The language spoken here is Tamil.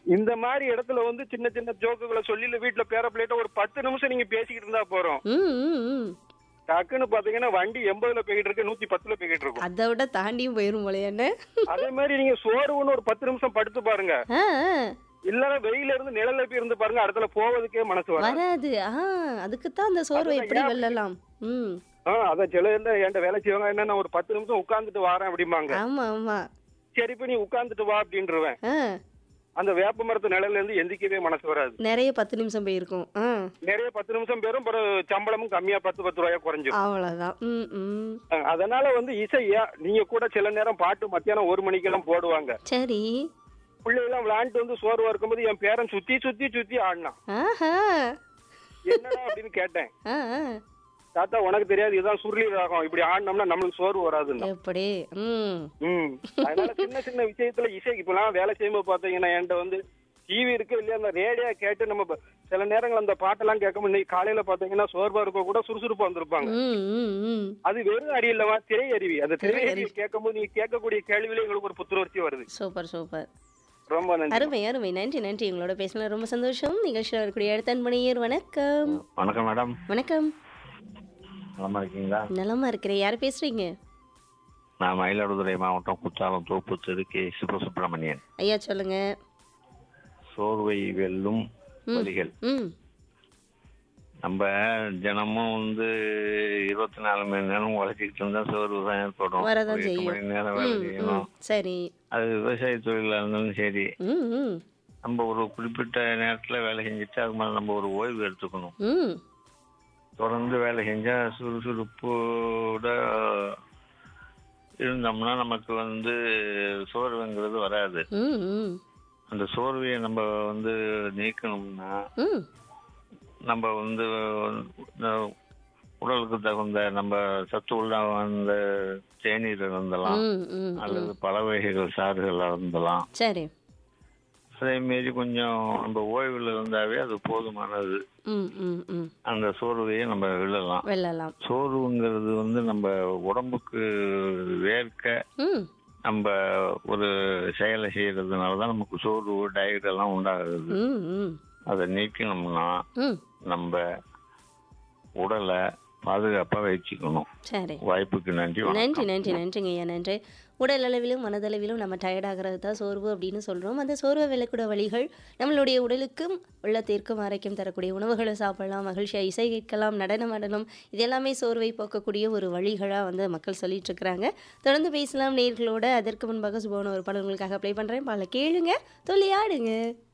இந்த மாதிரி இடத்துல வந்து சின்ன சின்ன ஜோக்குகளை சொல்லி இல்ல வீட்டுல பேர பிள்ளைகிட்ட ஒரு பத்து நிமிஷம் நீங்க பேசிக்கிட்டு இருந்தா போறோம் ம் ம் ம் டக்குன்னு பாத்தீங்கன்னா வண்டி எண்பதுல போய்கிட்டு இருக்கு நூத்தி பத்துல போய்கிட்டு இருக்கும் அதை விட தாண்டியும் போயிரும் போல என்ன அதே மாதிரி நீங்க சோறுன்னு ஒரு பத்து நிமிஷம் படுத்து பாருங்க ஆ ஆ. இல்லன்னா வெயில இருந்து நிழல்ல போய் இருந்து பாருங்க அடுத்துல போவதுக்கே மனசு வராது வராது ஆ அதுக்குத்தான் அந்த சோர்வை அதுதான் எப்படி ஏன் வெல்லலாம் ம் ஆ அத சில இல்ல என்கிட்ட வேலை செய்வாங்க என்ன நான் ஒரு பத்து நிமிஷம் உட்கார்ந்துட்டு வரேன் அப்படிம்பாங்க ஆமா ஆமா சரி இப்ப நீ உட்கார்ந்துட்டு வா அப்படின்றவேன் ஆ அந்த வேப்ப மரத்து நிழல்ல இருந்து எந்திக்கவே மனசு வராது நிறைய பத்து நிமிஷம் போயிருக்கும் ஆ நிறைய பத்து நிமிஷம் பேரும் பிறகு சம்பளமும் கம்மியா பத்து பத்து ரூபாயா குறைஞ்சிரும் அவ்வளவுதான் ம் ம் அஹ் அதனால வந்து இசையா நீங்க கூட சில நேரம் பாட்டு மத்தியானம் ஒரு மணிக்கெல்லாம் போடுவாங்க சரி பிள்ளைகள்லாம் விளையாண்டு வந்து சோர்வா இருக்கும்போது என் பேரன் சுத்தி சுத்தி சுத்தி ஆடினான் ஆஹா என்னடா அப்படின்னு கேட்டேன் ஆ ஆ. தாத்தா உனக்கு தெரியாது இதுதான் சுருளி ராகம் இப்படி ஆடினோம்னா நம்மளுக்கு சோர்வு வராதுன்னு எப்படி ம் ம் அதனால சின்ன சின்ன விஷயத்துல இசை இப்பெல்லாம் வேலை செய்யும்போது பாத்தீங்கன்னா என்கிட்ட வந்து டிவி இருக்கு இல்லையா அந்த ரேடியோ கேட்டு நம்ம ப- சில நேரங்கள் அந்த பாட்டெல்லாம் கேட்காம இன்னைக்கு காலையில பாத்தீங்கன்னா சோர்வா இருக்க கூட சுறுசுறுப்பா வந்திருப்பாங்க ம் ம் ம் அது வெறும் அறி இல்லவா திரை அறிவி அந்த திரை அறிவி கேட்கும்போது நீங்க கேட்கக்கூடிய கேள்வியில எங்களுக்கு ஒரு புத்துணர்ச்சி வருது சூப்பர் சூப்பர் ரொம்ப நன்றி அருமை அருமை நன்றி நன்றி உங்களோட பேசின ரொம்ப சந்தோஷம் நிகழ்ச்சியில் இருக்கக்கூடிய அடுத்த அன்பனையர் வணக்கம் வணக்கம் மேடம் வணக்கம் நலமா இருக்கீங்களா நலமா இருக்கிறேன் யார் பேசுறீங்க நான் மயிலாடுதுறை மாவட்டம் குற்றாலம் தோப்பு தெரு கே சிவசுப்பிரமணியன் ஐயா சொல்லுங்க சோர்வை வெல்லும் வழிகள் ம் நம்ம தினமும் வந்து இருபத்தி நாலு மணி நேரம் உழைச்சிக்கிட்டு இருந்தா சோர்வு தான் ஏற்படும் வரதான் ஒரு எட்டு செய்யும். மணி நேரம் வேலை ம், செய்யணும் ம் சரி அது விவசாய தொழிலா இருந்தாலும் சரி ம் ம் நம்ம ஒரு குறிப்பிட்ட நேரத்துல வேலை செஞ்சுட்டு அது மாதிரி நம்ம ஒரு ஓய்வு எடுத்துக்கணும் ம் தொடர்ந்து வேலை செஞ்சா சுறுசுறுப்போட இருந்தோம்னா நமக்கு வந்து சோர்வுங்கிறது வராது ம் ம் அந்த சோர்வையை நம்ம வந்து நீக்கணும்னா ம் நம்ம வந்து இந்த உடலுக்கு தகுந்த நம்ம சத்து உள்ள அந்த தேநீர் இருந்தலாம் ம் ம் அல்லது பல வகைகள் சாறுகள் இருந்தலாம் சரி அதே மாரி கொஞ்சம் நம்ம ஓய்வில் இருந்தாவே அது போதுமானது ம் ம் ம் அந்த சோர்வையை நம்ம விழலாம் வெல்லலாம் சோர்வுங்கிறது வந்து நம்ம உடம்புக்கு வேர்க்க ம் நம்ம ஒரு செயலை செய்யறதுனால தான் நமக்கு சோர்வு டயட் எல்லாம் உண்டாகுது ம் ம் அதை நீக்கணும்னா ம் நம்ம உடலை பாதுகாப்பா வச்சுக்கணும் சரி வாய்ப்புக்கு நன்றி வணக்கம். நன்றி நன்றி நன்றிங்க ஐயா நன்றி உடல் அளவிலும் மனதளவிலும் நம்ம டயர்ட் ஆகிறது தான் சோர்வு அப்படின்னு சொல்கிறோம் அந்த சோர்வை வெல்லக்கூடிய வழிகள் நம்மளுடைய உடலுக்கும் உள்ளத்திற்கும் ஆரோக்கியம் தரக்கூடிய உணவுகளை சாப்பிடலாம் மகிழ்ச்சியாக இசை கேட்கலாம் நடனம் ஆடலாம் இது எல்லாமே சோர்வை போக்கக்கூடிய ஒரு வழிகளாக வந்து மக்கள் சொல்லிட்டு இருக்கிறாங்க தொடர்ந்து பேசலாம் நேர்களோட அதற்கு முன்பாக சுபமான ஒரு பாடல் உங்களுக்காக ப்ளே பண்ணுறேன் பால கேளுங்க தொல்லியாடுங்க